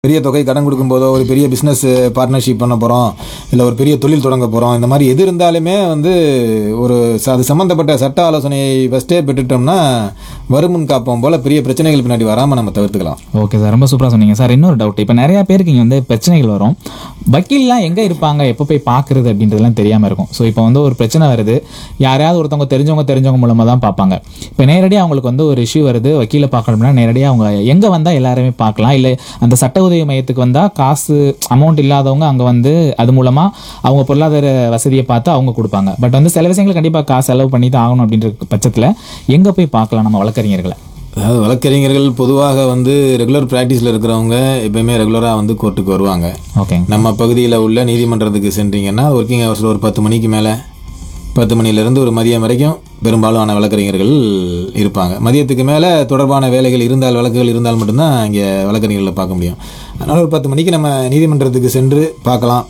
பெரிய தொகை கடன் கொடுக்கும்போதோ ஒரு பெரிய பிஸ்னஸ் பார்ட்னர்ஷிப் பண்ண போகிறோம் இல்லை ஒரு பெரிய தொழில் தொடங்க போகிறோம் இந்த மாதிரி எது இருந்தாலுமே வந்து ஒரு ச- அது சம்மந்தப்பட்ட சட்ட ஆலோசனையை ஃபஸ்ட்டே பெற்றுட்டோம்னா வருமுன் காப்போம் போல் பெரிய பிரச்சனைகள் பின்னாடி வராமல் நம்ம தவிர்த்துக்கலாம் ஓகே சார் ரொம்ப சூப்பராக சொன்னீங்க சார் இன்னொரு டவுட் இப்போ நிறைய பேருக்கு இங்கே வந்து பிரச்சனைகள் வரும் வக்கீல்லாம் எங்கே இருப்பாங்க எப்போ போய் பார்க்குறது அப்படின்றதுலாம் தெரியாமல் இருக்கும் ஸோ இப்போ வந்து ஒரு பிரச்சனை வருது யாரையாவது ஒருத்தவங்க தெரிஞ்சவங்க தெரிஞ்சவங்க மூலமாக தான் பார்ப்பாங்க இப்போ நேரடியாக அவங்களுக்கு வந்து ஒரு இஷ்யூ வருது வக்கீலை பார்க்கணும்னா நேரடியாக அவங்க எங்கே வந்தால் எல்லாருமே பார்க்கலாம் இல்லை அந்த சட்ட உதவி மையத்துக்கு வந்தால் காசு அமௌண்ட் இல்லாதவங்க அங்கே வந்து அது மூலமாக அவங்க பொருளாதார வசதியை பார்த்து அவங்க கொடுப்பாங்க பட் வந்து சில விஷயங்கள் கண்டிப்பாக காசு செலவு பண்ணி தான் ஆகணும் அப்படின்ற பட்சத்தில் எங்கே போய் பார்க்கலாம் நம்ம வழக்கறிஞர்களை அதாவது வழக்கறிஞர்கள் பொதுவாக வந்து ரெகுலர் ப்ராக்டிஸில் இருக்கிறவங்க எப்பயுமே ரெகுலராக வந்து கோர்ட்டுக்கு வருவாங்க ஓகேங்க நம்ம பகுதியில் உள்ள நீதிமன்றத்துக்கு சென்றீங்கன்னா ஒர்க்கிங் ஹவர்ஸில் ஒரு பத்து மணிக்கு மேலே பத்து மணிலேருந்து ஒரு மதியம் வரைக்கும் பெரும்பாலான வழக்கறிஞர்கள் இருப்பாங்க மதியத்துக்கு மேலே தொடர்பான வேலைகள் இருந்தால் வழக்குகள் இருந்தால் மட்டும்தான் இங்கே வழக்கறிஞர்களை பார்க்க முடியும் அதனால் ஒரு பத்து மணிக்கு நம்ம நீதிமன்றத்துக்கு சென்று பார்க்கலாம்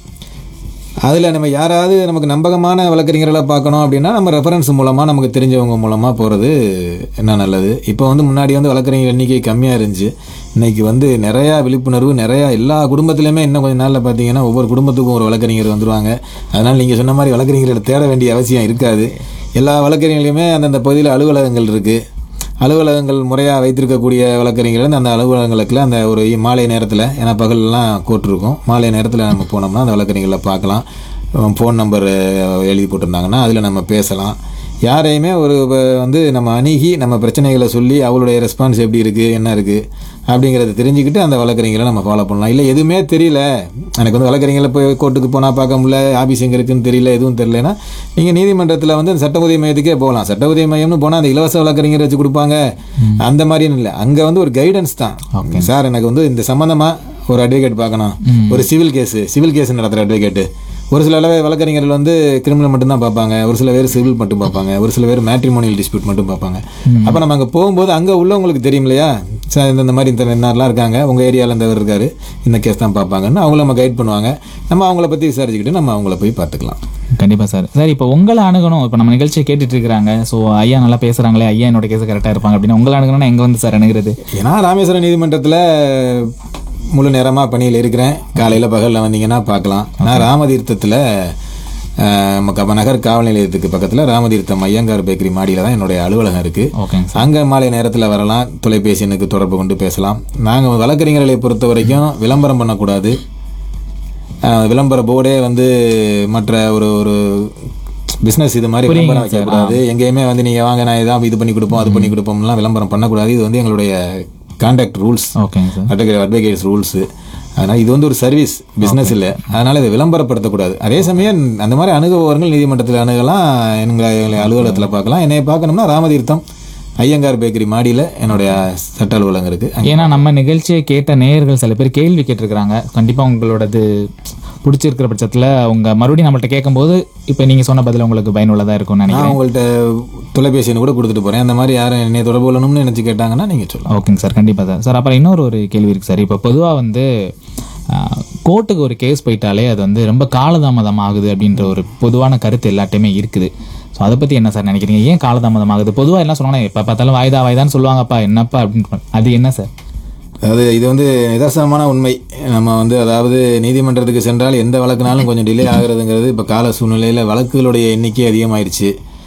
அதில் நம்ம யாராவது நமக்கு நம்பகமான வழக்கறிஞர்களை பார்க்கணும் அப்படின்னா நம்ம ரெஃபரன்ஸ் மூலமாக நமக்கு தெரிஞ்சவங்க மூலமாக போகிறது என்ன நல்லது இப்போ வந்து முன்னாடி வந்து வழக்கறிஞர் எண்ணிக்கை கம்மியாக இருந்துச்சு இன்னைக்கு வந்து நிறையா விழிப்புணர்வு நிறையா எல்லா குடும்பத்திலையுமே இன்னும் கொஞ்சம் நாளில் பார்த்தீங்கன்னா ஒவ்வொரு குடும்பத்துக்கும் ஒரு வழக்கறிஞர் வந்துருவாங்க அதனால் நீங்கள் சொன்ன மாதிரி வழக்கறிஞர்களை தேட வேண்டிய அவசியம் இருக்காது எல்லா வழக்கறிஞர்களுமே அந்தந்த பகுதியில் அலுவலகங்கள் இருக்குது அலுவலகங்கள் முறையாக வைத்திருக்கக்கூடிய வழக்கறிஞர்கள் வந்து அந்த அலுவலகங்களுக்குள்ள அந்த ஒரு மாலை நேரத்தில் ஏன்னா பகல்லாம் கோர்ட் இருக்கும் மாலை நேரத்தில் நம்ம போனோம்னா அந்த வழக்கறிஞர்களை பார்க்கலாம் ஃபோன் நம்பர் எழுதி போட்டிருந்தாங்கன்னா அதில் நம்ம பேசலாம் யாரையுமே ஒரு வ- வந்து நம்ம அணுகி நம்ம பிரச்சனைகளை சொல்லி அவளுடைய ரெஸ்பான்ஸ் எப்படி இருக்குது என்ன இருக்குது அப்படிங்கிறத தெரிஞ்சுக்கிட்டு அந்த வழக்கறிஞரை நம்ம ஃபாலோ பண்ணலாம் இல்லை எதுவுமே தெரியல எனக்கு வந்து வழக்கறிஞர்களை போய் கோர்ட்டுக்கு போனால் பார்க்க முடியல ஆஃபீஸ் எங்கே இருக்குன்னு தெரியல எதுவும் தெரியலனா நீங்கள் நீதிமன்றத்தில் வந்து அந்த சட்ட உதவி மையத்துக்கே போகலாம் சட்ட உதவி மையம்னு போனால் அந்த இலவச வழக்கறிஞர் வச்சு கொடுப்பாங்க அந்த மாதிரியும் இல்லை அங்கே வந்து ஒரு கைடன்ஸ் தான் சார் எனக்கு வந்து இந்த சம்மந்தமாக ஒரு அட்வொகேட் பார்க்கணும் ஒரு சிவில் கேஸு சிவில் கேஸ் நடத்துகிற அட்வொகேட்டு ஒரு சில அளவு வழக்கறிஞர்கள் வந்து கிரிமினல் மட்டும்தான் பார்ப்பாங்க ஒரு சில பேர் சிவில் மட்டும் பார்ப்பாங்க ஒரு சில பேர் மேட்ரிமோனியல் டிஸ்பியூட் மட்டும் பார்ப்பாங்க அப்போ நம்ம அங்கே போகும்போது அங்கே உள்ளவங்களுக்கு தெரியும் இல்லையா சார் இந்த இந்த மாதிரி இந்த இன்னார்லாம் இருக்காங்க உங்கள் ஏரியாவில் இந்த இருக்காரு இந்த கேஸ் தான் பார்ப்பாங்கன்னு அவங்கள நம்ம கைட் பண்ணுவாங்க நம்ம அவங்கள பற்றி விசாரிச்சுக்கிட்டு நம்ம அவங்கள போய் பார்த்துக்கலாம் கண்டிப்பா சார் சார் இப்போ உங்களை அணுகணும் இப்போ நம்ம நிகழ்ச்சியை கேட்டுட்டு இருக்கிறாங்க ஸோ ஐயா நல்லா பேசுறாங்களே ஐயா என்னோட கேஸ் கரெக்டாக இருப்பாங்க அப்படின்னு உங்களை அணுகணும்னா எங்க வந்து சார் அணுகிறது ஏன்னா ராமேஸ்வரம் நீதிமன்றத்தில் முழு நேரமாக பணியில் இருக்கிறேன் காலையில் பகலில் வந்தீங்கன்னா பார்க்கலாம் நான் ராமதீர்த்தத்தில் நம்ம கப நகர் காவல் நிலையத்துக்கு பக்கத்தில் ராமதீர்த்தம் ஐயங்கார் பேக்கரி மாடியில் தான் என்னுடைய அலுவலகம் இருக்குது ஓகேங்க சார் அங்கே மாலை நேரத்தில் வரலாம் தொலைபேசி எண்ணுக்கு தொடர்பு கொண்டு பேசலாம் நாங்கள் வழக்கறிஞர்களை பொறுத்த வரைக்கும் விளம்பரம் பண்ணக்கூடாது அஹ், விளம்பர போர்டே வந்து மற்ற ஒரு ஒரு பிஸ்னஸ் இது மாதிரி விளம்பரம் வைக்கக்கூடாது எங்கேயுமே வந்து நீங்கள் வாங்க நான் இதான் இது பண்ணி கொடுப்போம் அது பண்ணி கொடுப்போம்லாம் விளம்பரம் பண்ணக்கூடாது இது வந்து எங்களுடைய கான்டாக்ட் ரூல்ஸ் ஓகேங்க சார் அட்வொகேட் அட்வொகேட்ஸ் ரூல்ஸு அதனால் இது வந்து ஒரு சர்வீஸ் பிஸ்னஸ் இல்லை அதனால் இதை விளம்பரப்படுத்தக்கூடாது அதே சமயம் அந்த மாதிரி அணுகுபவர்கள் நீதிமன்றத்தில் அணுகலாம் எங்களை அலுவலகத்தில் பார்க்கலாம் என்னை பார்க்கணும்னா ராமதீர்த்தம் ஐயங்கார் பேக்கரி மாடியில் என்னுடைய சட்ட அலுவலகம் இருக்குது ஏன்னா நம்ம நிகழ்ச்சியை கேட்ட நேயர்கள் சில பேர் கேள்வி கேட்டிருக்கிறாங்க கண்டிப்பா உங்களோடது பிடிச்சிருக்கிற பட்சத்துல அவங்க மறுபடியும் நம்மள்ட்ட கேட்கும்போது இப்போ நீங்க சொன்ன பதில் உங்களுக்கு பயனுள்ளதா இருக்கும்னு நினைக்கிறேன் நான் உங்கள்கிட்ட தொலைபேசி எண் கூட கொடுத்துட்டு போகிறேன் அந்த மாதிரி யாரும் என்னை தொடர்பு கொள்ளணும்னு நினச்சி கேட்டாங்கன்னா நீங்கள் சொல்லலாம் ஓகேங்க சார் கண்டிப்பாக சார் சார் அப்புறம் இன்னொரு ஒரு கேள்வி இருக்குது சார் இப்போ பொதுவாக வந்து கோர்ட்டுக்கு ஒரு கேஸ் போயிட்டாலே அது வந்து ரொம்ப காலதாமதம் ஆகுது அப்படின்ற ஒரு பொதுவான கருத்து எல்லாட்டையுமே இருக்குது ஸோ அதை பற்றி என்ன சார் நினைக்கிறீங்க ஏன் காலதாமதம் ஆகுது பொதுவாக என்ன சொல்லுவாங்க எப்போ பார்த்தாலும் வாய்தா வாய்தான்னு சொல்லுவாங்கப்பா என்னப்பா அப்படின்னு அது என்ன சார் அதாவது இது வந்து நிதர்சனமான உண்மை நம்ம வந்து அதாவது நீதிமன்றத்துக்கு சென்றால் எந்த வழக்குனாலும் கொஞ்சம் டிலே ஆகுறதுங்கிறது இப்போ கால சூழ்நிலையில் வழக்குகளுடைய எண்ணிக்கை அதிகமாயிருச்சு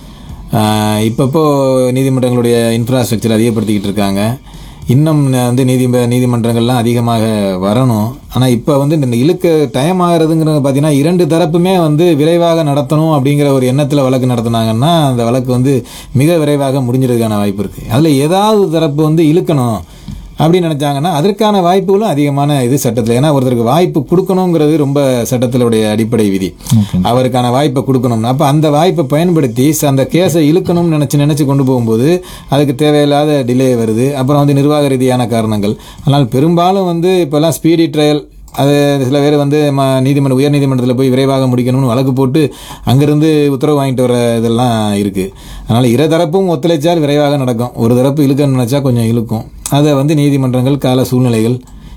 ஆஹ் இப்பப்போ நீதிமன்றங்களுடைய இன்ஃப்ராஸ்ட்ரக்சர் அதிகப்படுத்திக்கிட்டு இருக்காங்க இன்னும் ந- வந்து நீதி நீதிமன்றங்கள்லாம் அதிகமாக வரணும் ஆனால் இப்போ வந்து இந்த இழுக்க டைம் ஆகிறதுங்கிறது பார்த்தீங்கன்னா இரண்டு தரப்புமே வந்து விரைவாக நடத்தணும் அப்படிங்கிற ஒரு எண்ணத்தில் வழக்கு நடத்துனாங்கன்னா அந்த வழக்கு வந்து மிக விரைவாக முடிஞ்சிறதுக்கான வாய்ப்பு இருக்குது அதில் ஏதாவது தரப்பு வந்து இழுக்கணும் அப்படின்னு நினைச்சாங்கன்னா அதற்கான வாய்ப்புகளும் அதிகமான இது சட்டத்தில் ஏன்னா ஒருத்தருக்கு வாய்ப்பு கொடுக்கணுங்கிறது ரொம்ப சட்டத்திலுடைய அடிப்படை விதி அவருக்கான வாய்ப்பை கொடுக்கணும்னா அப்போ அந்த வாய்ப்பை பயன்படுத்தி ச- அந்த கேஸை இழுக்கணும்னு நினச்சி நினச்சி கொண்டு போகும்போது அதுக்கு தேவையில்லாத டிலே வருது அப்புறம் வந்து நிர்வாக ரீதியான காரணங்கள் ஆனால் பெரும்பாலும் வந்து இப்போல்லாம் ஸ்பீடி ட்ரையல் அது சில பேர் வந்து ம நீதிமன்ற உயர் நீதிமன்றத்தில் போய் விரைவாக முடிக்கணும்னு வழக்கு போட்டு அங்கேருந்து உத்தரவு வாங்கிட்டு வர இதெல்லாம் இருக்குது அதனால் இரு தரப்பும் ஒத்துழைச்சால் விரைவாக நடக்கும் ஒரு தரப்பு இழுக்கணும்னு நினச்சா கொஞ்சம் இழுக்கும் அதை வந்து நீதிமன்றங்கள் கால சூழ்நிலைகள்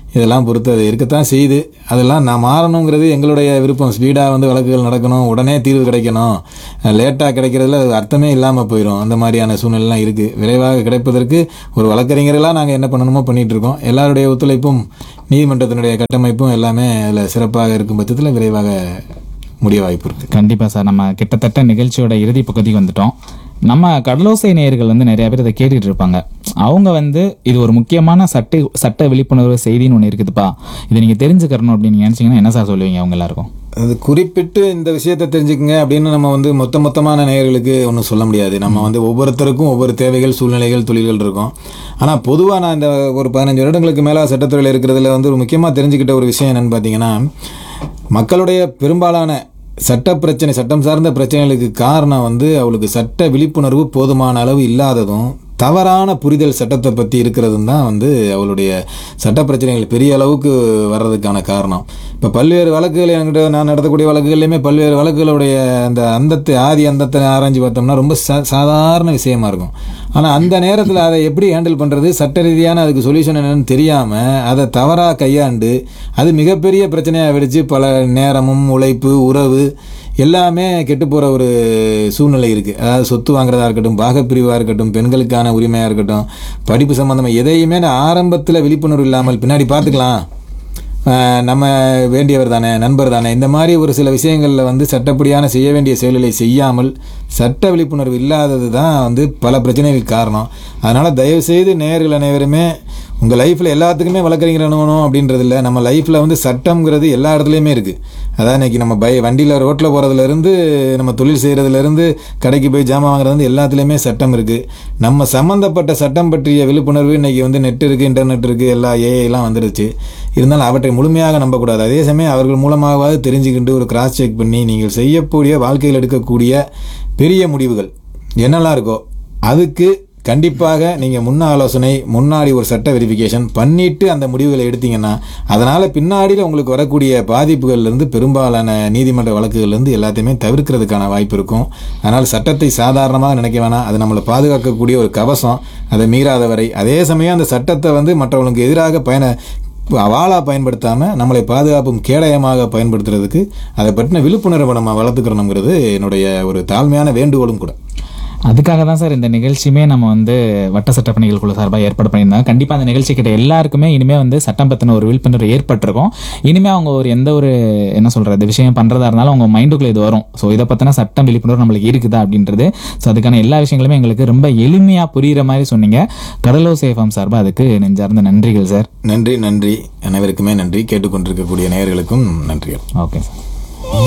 இதெல்லாம் பொறுத்து அது இருக்கத்தான் செய்யுது அதெல்லாம் நான் மாறணுங்கிறது எங்களுடைய விருப்பம் ஸ்பீடாக வந்து வழக்குகள் நடக்கணும் உடனே தீர்வு கிடைக்கணும் லேட்டாக கிடைக்கிறதுல அது அர்த்தமே இல்லாமல் போயிடும் அந்த மாதிரியான சூழ்நிலைலாம் இருக்குது விரைவாக கிடைப்பதற்கு ஒரு வழக்கறிஞர்களாக நாங்கள் என்ன பண்ணணுமோ பண்ணிகிட்டு இருக்கோம் எல்லாருடைய ஒத்துழைப்பும் நீதிமன்றத்தினுடைய கட்டமைப்பும் எல்லாமே அதில் சிறப்பாக இருக்கும் பட்சத்தில் விரைவாக முடிய வாய்ப்பு இருக்குது கண்டிப்பா சார் நம்ம கிட்டத்தட்ட நிகழ்ச்சியோட இறுதி பகுதிக்கு வந்துட்டோம் நம்ம கடலோசை நேயர்கள் வந்து நிறைய பேர் இதை கேட்டுட்டு இருப்பாங்க அவங்க வந்து இது ஒரு முக்கியமான சட்ட சட்ட விழிப்புணர்வு செய்தின்னு ஒன்று இருக்குதுப்பா இதை நீங்க தெரிஞ்சுக்கணும் அப்படின்னு நினைச்சீங்கன்னா என்ன சார் சொல்லுவீங்க அவங்க எல்லாருக்கும் அது குறிப்பிட்டு இந்த விஷயத்தை தெரிஞ்சுக்கங்க அப்படின்னு நம்ம வந்து மொத்த மொத்தமான நேயர்களுக்கு ஒன்றும் சொல்ல முடியாது நம்ம வந்து ஒவ்வொருத்தருக்கும் ஒவ்வொரு தேவைகள் சூழ்நிலைகள் தொழில்கள் இருக்கும் ஆனால் பொதுவாக நான் இந்த ஒரு பதினஞ்சு வருடங்களுக்கு மேலே சட்டத்துறையில் இருக்கிறதுல வந்து ஒரு முக்கியமாக தெரிஞ்சுக்கிட்ட ஒரு விஷயம் என்னன்னு பார்த்தீங்கன்னா மக்களுடைய பெரும்பாலான சட்ட பிரச்சனை சட்டம் சார்ந்த பிரச்சனைகளுக்கு காரணம் வந்து அவளுக்கு சட்ட விழிப்புணர்வு போதுமான அளவு இல்லாததும் தவறான புரிதல் சட்டத்தை பற்றி இருக்கிறதும் தான் வந்து அவளுடைய சட்ட பிரச்சனைகள் பெரிய அளவுக்கு வர்றதுக்கான காரணம் இப்போ பல்வேறு வழக்குகள் என்கிட்ட நான் நடத்தக்கூடிய வழக்குகள்லையுமே பல்வேறு வழக்குகளுடைய அந்த அந்தத்தை ஆதி அந்தத்தை ஆராய்ஞ்சு பார்த்தோம்னா ரொம்ப சா சாதாரண விஷயமா இருக்கும் ஆனால் அந்த நேரத்தில் அதை எப்படி ஹேண்டில் பண்ணுறது சட்ட ரீதியான அதுக்கு சொல்யூஷன் என்னன்னு தெரியாமல் அதை தவறாக கையாண்டு அது மிகப்பெரிய பிரச்சனையாக வெடித்து பல நேரமும் உழைப்பு உறவு எல்லாமே கெட்டு போகிற ஒரு சூழ்நிலை இருக்குது அதாவது சொத்து வாங்குறதா இருக்கட்டும் பாகப்பிரிவாக இருக்கட்டும் பெண்களுக்கான உரிமையாக இருக்கட்டும் படிப்பு சம்மந்தமாக எதையுமே நான் ஆரம்பத்தில் விழிப்புணர்வு இல்லாமல் பின்னாடி பார்த்துக்கலாம் ஆஹ் நம்ம வேண்டியவர் தானே நண்பர் தானே இந்த மாதிரி ஒரு சில விஷயங்களில் வந்து சட்டப்படியான செய்ய வேண்டிய செயல்களை செய்யாமல் சட்ட விழிப்புணர்வு இல்லாதது தான் வந்து பல பிரச்சனைகளுக்கு காரணம் அதனால் தயவுசெய்து நேயர்கள் அனைவருமே உங்கள் லைஃப்பில் எல்லாத்துக்குமே வழக்கறிஞர் அணுகணும் அப்படின்றது இல்லை நம்ம லைஃப்பில் வந்து சட்டம்ங்கிறது எல்லா இடத்துலையுமே இருக்குது அதான் இன்னைக்கு நம்ம பை வண்டியில் ரோட்டில் போகிறதுலேருந்து நம்ம தொழில் செய்கிறதுலேருந்து கடைக்கு போய் ஜாமான் வாங்குறது எல்லாத்துலேயுமே சட்டம் இருக்குது நம்ம சம்மந்தப்பட்ட சட்டம் பற்றிய விழிப்புணர்வு இன்னைக்கு வந்து நெட் இருக்குது இன்டர்நெட் இருக்குது எல்லா ஏஐலாம் வந்துருச்சு இருந்தாலும் அவற்றை முழுமையாக நம்பக்கூடாது அதே சமயம் அவர்கள் மூலமாகவாவது தெரிஞ்சுக்கிட்டு ஒரு கிராஸ் செக் பண்ணி நீங்கள் செய்யக்கூடிய வாழ்க்கையில் எடுக்கக்கூடிய பெரிய முடிவுகள் என்னெல்லாம் இருக்கோ அதுக்கு கண்டிப்பாக நீங்கள் முன்ன ஆலோசனை முன்னாடி ஒரு சட்ட வெரிஃபிகேஷன் பண்ணிட்டு அந்த முடிவுகளை எடுத்தீங்கன்னா அதனால் பின்னாடியில் உங்களுக்கு வரக்கூடிய பாதிப்புகள்லேருந்து பெரும்பாலான நீதிமன்ற வழக்குகள்லேருந்து எல்லாத்தையுமே தவிர்க்கிறதுக்கான வாய்ப்பு இருக்கும் அதனால் சட்டத்தை சாதாரணமாக நினைக்க வேணாம் அது நம்மளை பாதுகாக்கக்கூடிய ஒரு கவசம் அதை மீறாத வரை அதே சமயம் அந்த சட்டத்தை வந்து மற்றவங்களுக்கு எதிராக பயண வாளாக பயன்படுத்தாமல் நம்மளை பாதுகாப்பும் கேடயமாக பயன்படுத்துறதுக்கு அதை பற்றின விழிப்புணர்வை நம்ம வளர்த்துக்கிறோங்கிறது என்னுடைய ஒரு தாழ்மையான வேண்டுகோளும் கூட அதுக்காக தான் சார் இந்த நிகழ்ச்சியுமே நம்ம வந்து வட்ட சட்ட பணிகள் குழு சார்பாக ஏற்பாடு பண்ணியிருந்தாங்க கண்டிப்பாக அந்த நிகழ்ச்சி கிட்ட எல்லாருக்குமே இனிமேல் வந்து சட்டம் பற்றின ஒரு விழிப்புணர்வு ஏற்பட்டிருக்கும் இனிமேல் அவங்க ஒரு எந்த ஒரு என்ன சொல்கிறது விஷயம் பண்ணுறதா இருந்தாலும் அவங்க மைண்டுக்குள்ளே இது வரும் ஸோ இதை பற்றின சட்டம் விழிப்புணர்வு நம்மளுக்கு இருக்குதா அப்படின்றது ஸோ அதுக்கான எல்லா விஷயங்களுமே எங்களுக்கு ரொம்ப எளிமையாக புரிகிற மாதிரி சொன்னீங்க கடலோ சேஃபம் சார்பாக அதுக்கு நெஞ்சார்ந்த நன்றிகள் சார் நன்றி நன்றி அனைவருக்குமே நன்றி கேட்டுக்கொண்டிருக்கக்கூடிய நேயர்களுக்கும் நன்றிகள் ஓகே சார்